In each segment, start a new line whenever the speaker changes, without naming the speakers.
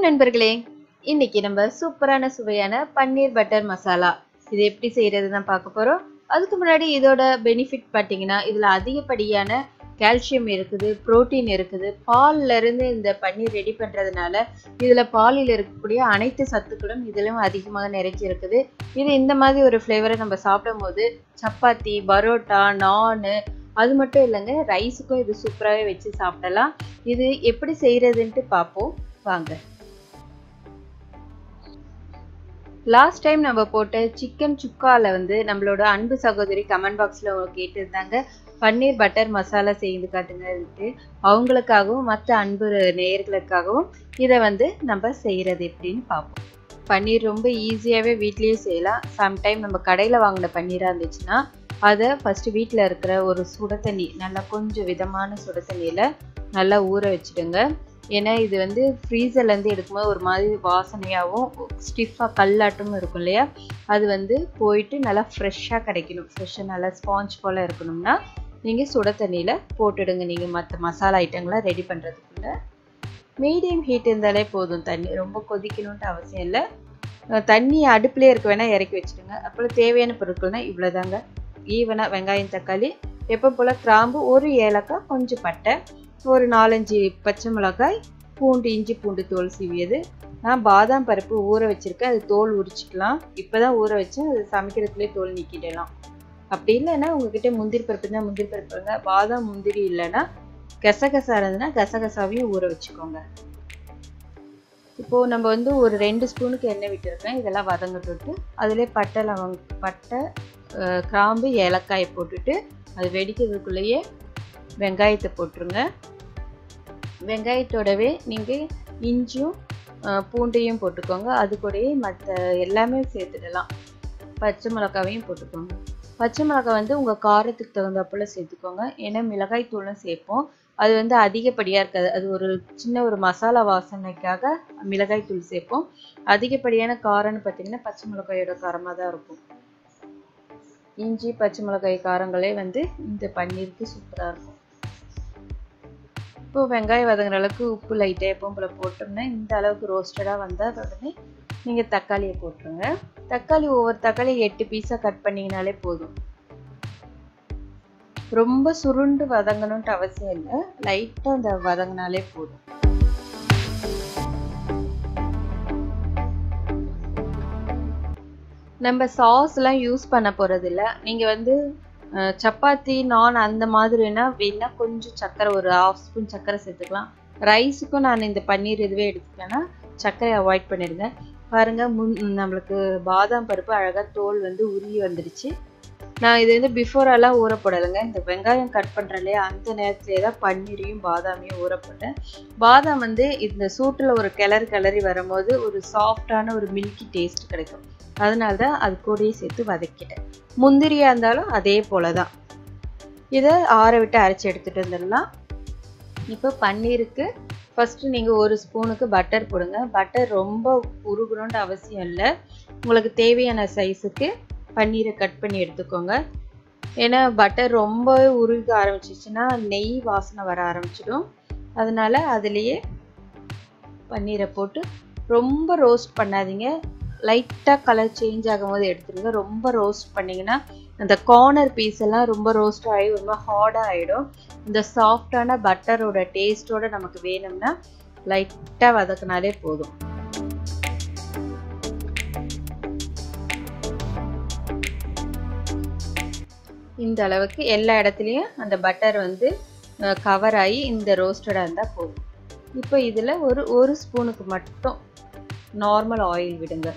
நண்பர்களே இன்னைக்கு நம்ம சூப்பரான சுவையான பன்னீர் பட்டர் மசாலா இது எப்படி செய்யறது தான் பார்க்க போறோம் அதுக்கு முன்னாடி இதோட பெனிஃபிட் பார்த்தீங்கன்னா இதுல அதிகப்படியான கால்சியம் இருக்குது புரோட்டீன் இருக்குது பால்ல இருந்து இந்த பன்னீர் ரெடி பண்றதுனால இதுல பாலில் இருக்கக்கூடிய அனைத்து சத்துக்களும் இதிலும் அதிகமாக நிறைஞ்சி இருக்குது இது இந்த மாதிரி ஒரு ஃப்ளேவரை நம்ம சாப்பிடும் போது சப்பாத்தி பரோட்டா நானு அது மட்டும் இல்லைங்க ரைஸுக்கும் இது சூப்பராகவே வச்சு சாப்பிடலாம் இது எப்படி செய்யறதுன்ட்டு பார்ப்போம் வாங்க லாஸ்ட் டைம் நம்ம போட்ட சிக்கன் சுக்கால வந்து நம்மளோட அன்பு சகோதரி கமெண்ட் பாக்ஸ்ல கேட்டிருந்தாங்க பன்னீர் பட்டர் மசாலா செய்து காட்டுங்கன்ட்டு அவங்களுக்காகவும் மற்ற அன்பு நேயர்களுக்காகவும் இதை வந்து நம்ம செய்யறது எப்படின்னு பார்ப்போம் பன்னீர் ரொம்ப ஈஸியாகவே வீட்லேயே செய்யலாம் சம்டைம் நம்ம கடையில் வாங்கின பன்னீராக இருந்துச்சுன்னா அதை ஃபஸ்ட்டு வீட்டில் இருக்கிற ஒரு சுட தண்ணி நல்லா கொஞ்சம் விதமான சுட தண்ணியில் நல்லா ஊற வச்சுடுங்க ஏன்னா இது வந்து ஃப்ரீசர்லேருந்து எடுக்கும்போது ஒரு மாதிரி வாசனையாகவும் ஸ்டிஃபாக கல்லாட்டமும் இருக்கும் இல்லையா அது வந்து போயிட்டு நல்லா ஃப்ரெஷ்ஷாக கிடைக்கணும் ஃப்ரெஷ்ஷாக நல்லா ஸ்பாஞ்ச் போல் இருக்கணும்னா நீங்கள் சுட தண்ணியில் போட்டுடுங்க நீங்கள் மற்ற மசாலா ஐட்டங்களை ரெடி பண்ணுறதுக்குள்ள மீடியம் ஹீட் இருந்தாலே போதும் தண்ணி ரொம்ப கொதிக்கணுன்ட்டு அவசியம் இல்லை தண்ணி அடுப்புலேயே இருக்க வேணால் இறக்கி வச்சுடுங்க அப்புறம் தேவையான பொருட்கள்னா இவ்வளோதாங்க ஈவனாக வெங்காயம் தக்காளி எப்போ போல் கிராம்பு ஒரு ஏலக்காய் கொஞ்சம் பட்டை ஒரு நாலஞ்சு பச்சை மிளகாய் பூண்டு இஞ்சி பூண்டு தோல் சீவியது நான் பாதாம் பருப்பு ஊற வச்சுருக்கேன் அது தோல் உரிச்சிக்கலாம் இப்போ தான் ஊற வச்சேன் அது சமைக்கிறதுக்குள்ளே தோல் நீக்கிடலாம் அப்படி இல்லைன்னா உங்ககிட்ட முந்திரி பருப்பு தான் முந்திரி பருப்புங்க பாதாம் முந்திரி இல்லைன்னா கசகசா இருந்ததுன்னா கசகசாவையும் ஊற வச்சுக்கோங்க இப்போது நம்ம வந்து ஒரு ரெண்டு ஸ்பூனுக்கு எண்ணெய் விட்டுருக்கேன் இதெல்லாம் வதங்கிட்டு விட்டு அதிலே பட்டை லவங் பட்டை கிராம்பு ஏலக்காயை போட்டுட்டு அது வெடிக்கிறதுக்குள்ளேயே வெங்காயத்தை போட்டுருங்க வெங்காயத்தோடவே நீங்கள் இஞ்சியும் பூண்டையும் போட்டுக்கோங்க அது கூடயே மற்ற எல்லாமே சேர்த்துடலாம் பச்சை மிளகாவையும் போட்டுக்கோங்க பச்சை மிளகாய் வந்து உங்கள் காரத்துக்கு தகுந்தாப்புல சேர்த்துக்கோங்க ஏன்னா மிளகாய் தூளும் சேர்ப்போம் அது வந்து அதிகப்படியாக இருக்காது அது ஒரு சின்ன ஒரு மசாலா வாசனைக்காக மிளகாய் தூள் சேர்ப்போம் அதிகப்படியான காரம்னு பார்த்தீங்கன்னா பச்சை மிளகாயோட காரமாக தான் இருக்கும் இஞ்சி பச்சை மிளகாய் காரங்களே வந்து இந்த பன்னீருக்கு சூப்பராக இருக்கும் இப்போ வெங்காயம் வதங்குற அளவுக்கு உப்பு லைட்டாக எப்பவும் போல் போட்டோம்னா இந்த அளவுக்கு ரோஸ்டடாக வந்தால் உடனே நீங்கள் தக்காளியை போட்டுருங்க தக்காளி ஒவ்வொரு தக்காளி எட்டு பீஸாக கட் பண்ணிங்கனாலே போதும் ரொம்ப சுருண்டு வதங்கணுன்ட்டு அவசியம் இல்லை லைட்டாக அந்த வதங்கினாலே போதும் நம்ம சாஸ்லாம் யூஸ் பண்ண போகிறதில்ல நீங்கள் வந்து சப்பாத்தி நான் அந்த மாதிரினா வேணால் கொஞ்சம் சர்க்கரை ஒரு ஹாஃப் ஸ்பூன் சர்க்கரை சேர்த்துக்கலாம் ரைஸுக்கும் நான் இந்த பன்னீர் இதுவே எடுத்துக்கேன்னா சர்க்கரை அவாய்ட் பண்ணிடுங்க பாருங்கள் முன் நம்மளுக்கு பாதாம் பருப்பு அழகாக தோல் வந்து உருகி வந்துடுச்சு நான் இது வந்து பிஃபோரெல்லாம் ஊற போடலைங்க இந்த வெங்காயம் கட் பண்ணுறேன் இல்லையா அந்த நேரத்துலேயே தான் பன்னீரையும் பாதாமையும் ஊற போட்டேன் பாதாம் வந்து இந்த சூட்டில் ஒரு கிளறி கிளறி வரும்போது ஒரு சாஃப்டான ஒரு மில்கி டேஸ்ட் கிடைக்கும் அதனால தான் அது கூடயே சேர்த்து வதக்கிட்டேன் முந்திரியாக இருந்தாலும் அதே போல தான் இதை ஆற விட்டு அரைச்சி எடுத்துகிட்டு வந்துடலாம் இப்போ பன்னீருக்கு ஃபஸ்ட்டு நீங்கள் ஒரு ஸ்பூனுக்கு பட்டர் போடுங்க பட்டர் ரொம்ப உருகணுன்ற அவசியம் இல்லை உங்களுக்கு தேவையான சைஸுக்கு பன்னீரை கட் பண்ணி எடுத்துக்கோங்க ஏன்னா பட்டர் ரொம்ப உருக ஆரம்பிச்சிச்சுன்னா நெய் வாசனை வர ஆரம்பிச்சிடும் அதனால் அதுலேயே பன்னீரை போட்டு ரொம்ப ரோஸ்ட் பண்ணாதீங்க லைட்டாக கலர் சேஞ்ச் ஆகும்போது எடுத்துருங்க ரொம்ப ரோஸ்ட் பண்ணிங்கன்னா அந்த கார்னர் பீஸ் எல்லாம் ரொம்ப ரோஸ்ட் ஆகி ரொம்ப ஹார்டாக ஆகிடும் இந்த சாஃப்டான பட்டரோட டேஸ்ட்டோட நமக்கு வேணும்னா லைட்டாக வதக்கினாலே போதும் இந்த அளவுக்கு எல்லா இடத்துலையும் அந்த பட்டர் வந்து கவர் ஆகி இந்த ரோஸ்டடாக இருந்தால் போதும் இப்போ இதில் ஒரு ஒரு ஸ்பூனுக்கு மட்டும் நார்மல் ஆயில் விடுங்க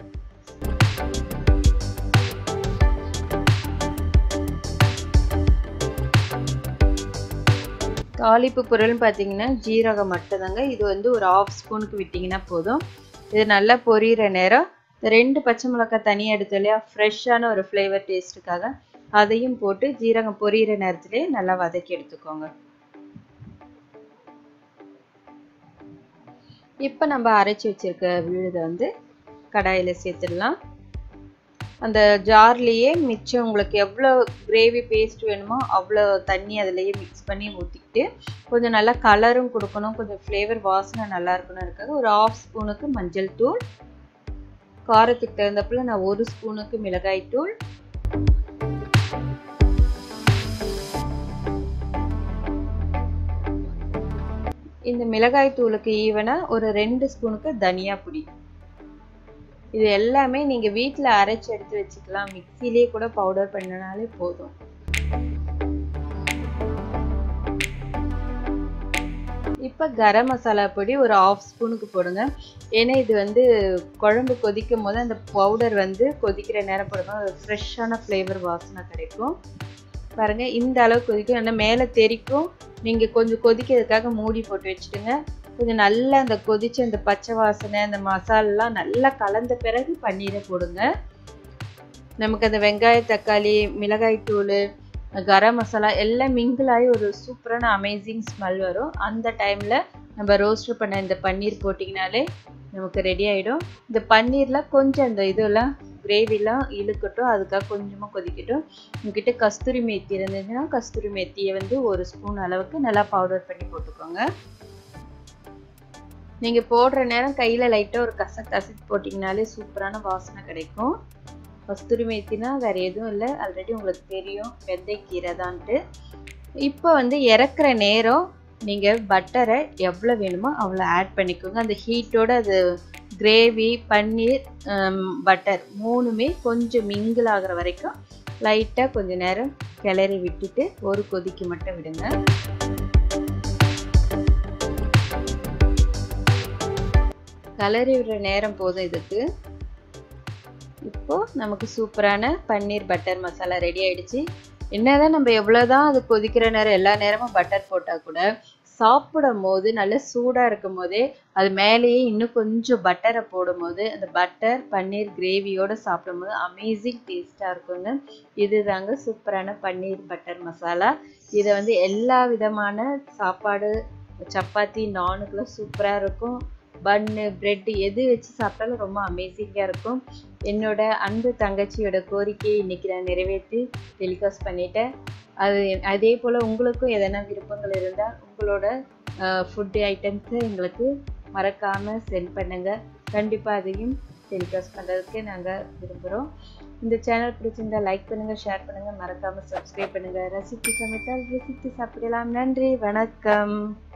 தாளிப்பு பொருள்னு பார்த்தீங்கன்னா ஜீரகம் மட்டும்தாங்க இது வந்து ஒரு ஆஃப் ஸ்பூனுக்கு விட்டிங்கன்னா போதும் இது நல்லா பொரியிற நேரம் ரெண்டு பச்சை மிளகாய் தனியாக எடுத்து இல்லையா ஃப்ரெஷ்ஷான ஒரு ஃப்ளேவர் டேஸ்ட்டுக்காக அதையும் போட்டு ஜீரகம் பொரியிற நேரத்திலே நல்லா வதக்கி எடுத்துக்கோங்க இப்போ நம்ம அரைச்சி வச்சிருக்க விழுதை வந்து கடாயில் சேர்த்துடலாம் அந்த ஜார்லேயே மிச்சம் உங்களுக்கு எவ்வளோ கிரேவி பேஸ்ட் வேணுமோ அவ்வளோ தண்ணி அதிலேயே மிக்ஸ் பண்ணி ஊற்றிக்கிட்டு கொஞ்சம் நல்லா கலரும் கொடுக்கணும் கொஞ்சம் ஃப்ளேவர் வாசனை நல்லா இருக்கணும் இருக்காது ஒரு ஆஃப் ஸ்பூனுக்கு மஞ்சள் தூள் காரத்துக்கு தகுந்தப்பில் நான் ஒரு ஸ்பூனுக்கு மிளகாய் தூள் இந்த மிளகாய் தூளுக்கு ஈவனாக ஒரு ரெண்டு ஸ்பூனுக்கு தனியா பொடி இது எல்லாமே நீங்கள் வீட்டில் அரைச்சி எடுத்து வச்சுக்கலாம் மிக்சிலே கூட பவுடர் பண்ணினாலே போதும் இப்போ கரம் மசாலா பொடி ஒரு ஆஃப் ஸ்பூனுக்கு போடுங்க ஏன்னா இது வந்து குழம்பு கொதிக்கும் போது அந்த பவுடர் வந்து கொதிக்கிற நேரம் போடும்போது அது ஃப்ரெஷ்ஷான ஃப்ளேவர் வாசனை கிடைக்கும் பாருங்கள் இந்த அளவு கொதிக்கும் ஏன்னா மேலே தெரிக்கும் நீங்கள் கொஞ்சம் கொதிக்கிறதுக்காக மூடி போட்டு வச்சுடுங்க கொஞ்சம் நல்லா அந்த கொதிச்சு அந்த பச்சை வாசனை அந்த மசாலெலாம் நல்லா கலந்த பிறகு பன்னீரை போடுங்க நமக்கு அந்த வெங்காய தக்காளி மிளகாய் தூள் கரம் மசாலா எல்லாம் மிங்கிள் ஆகி ஒரு சூப்பரான அமேசிங் ஸ்மெல் வரும் அந்த டைமில் நம்ம ரோஸ்ட் பண்ண இந்த பன்னீர் போட்டிங்கனாலே நமக்கு ரெடி ஆகிடும் இந்த பன்னீரில் கொஞ்சம் அந்த இதெல்லாம் கிரேவிலாம் இழுக்கட்டும் அதுக்காக கொஞ்சமாக கொதிக்கட்டும் உங்ககிட்ட கஸ்தூரி மேத்தி இருந்துச்சுன்னா கஸ்தூரி மேத்தியை வந்து ஒரு ஸ்பூன் அளவுக்கு நல்லா பவுடர் பண்ணி போட்டுக்கோங்க நீங்கள் போடுற நேரம் கையில் லைட்டாக ஒரு கச கசக்கு போட்டிங்கனாலே சூப்பரான வாசனை கிடைக்கும் கஸ்தூரி மேத்தினா வேறு எதுவும் இல்லை ஆல்ரெடி உங்களுக்கு தெரியும் வெந்தயக்கீரை தான்ட்டு இப்போ வந்து இறக்குற நேரம் நீங்கள் பட்டரை எவ்வளோ வேணுமோ அவ்வளோ ஆட் பண்ணிக்கோங்க அந்த ஹீட்டோட அது கிரேவி பன்னீர் பட்டர் மூணுமே கொஞ்சம் மிங்கிள் ஆகிற வரைக்கும் லைட்டாக கொஞ்சம் நேரம் கிளறி விட்டுட்டு ஒரு கொதிக்கு மட்டும் விடுங்க கிளறி விடுற நேரம் போதும் இதுக்கு இப்போது நமக்கு சூப்பரான பன்னீர் பட்டர் மசாலா ரெடி ஆயிடுச்சு என்னதான் நம்ம எவ்வளோதான் அது கொதிக்கிற நேரம் எல்லா நேரமும் பட்டர் போட்டால் கூட சாப்பிடும் போது நல்ல சூடாக இருக்கும் போதே அது மேலேயே இன்னும் கொஞ்சம் பட்டரை போடும் போது அந்த பட்டர் பன்னீர் கிரேவியோடு சாப்பிடும் போது அமேசிங் டேஸ்ட்டாக இருக்குங்க இது தாங்க சூப்பரான பன்னீர் பட்டர் மசாலா இதை வந்து எல்லா விதமான சாப்பாடு சப்பாத்தி நானுக்கெல்லாம் சூப்பராக இருக்கும் பன்னு ப்ரெட்டு எது வச்சு சாப்பிட்டாலும் ரொம்ப அமேசிங்காக இருக்கும் என்னோட அன்பு தங்கச்சியோட கோரிக்கையை இன்றைக்கி நான் நிறைவேற்றி டெலிகாஸ்ட் பண்ணிட்டேன் அது அதே போல் உங்களுக்கும் எதனா விருப்பங்கள் இருந்தால் உங்களோட ஃபுட்டு ஐட்டம்ஸை எங்களுக்கு மறக்காமல் சென்ட் பண்ணுங்கள் கண்டிப்பாக அதையும் டெலிகாஸ்ட் பண்ணுறதுக்கு நாங்கள் விரும்புகிறோம் இந்த சேனல் பிடிச்சிருந்தால் லைக் பண்ணுங்கள் ஷேர் பண்ணுங்கள் மறக்காமல் சப்ஸ்கிரைப் பண்ணுங்கள் ரசித்து சமைத்தால் ரசித்து சாப்பிடலாம் நன்றி வணக்கம்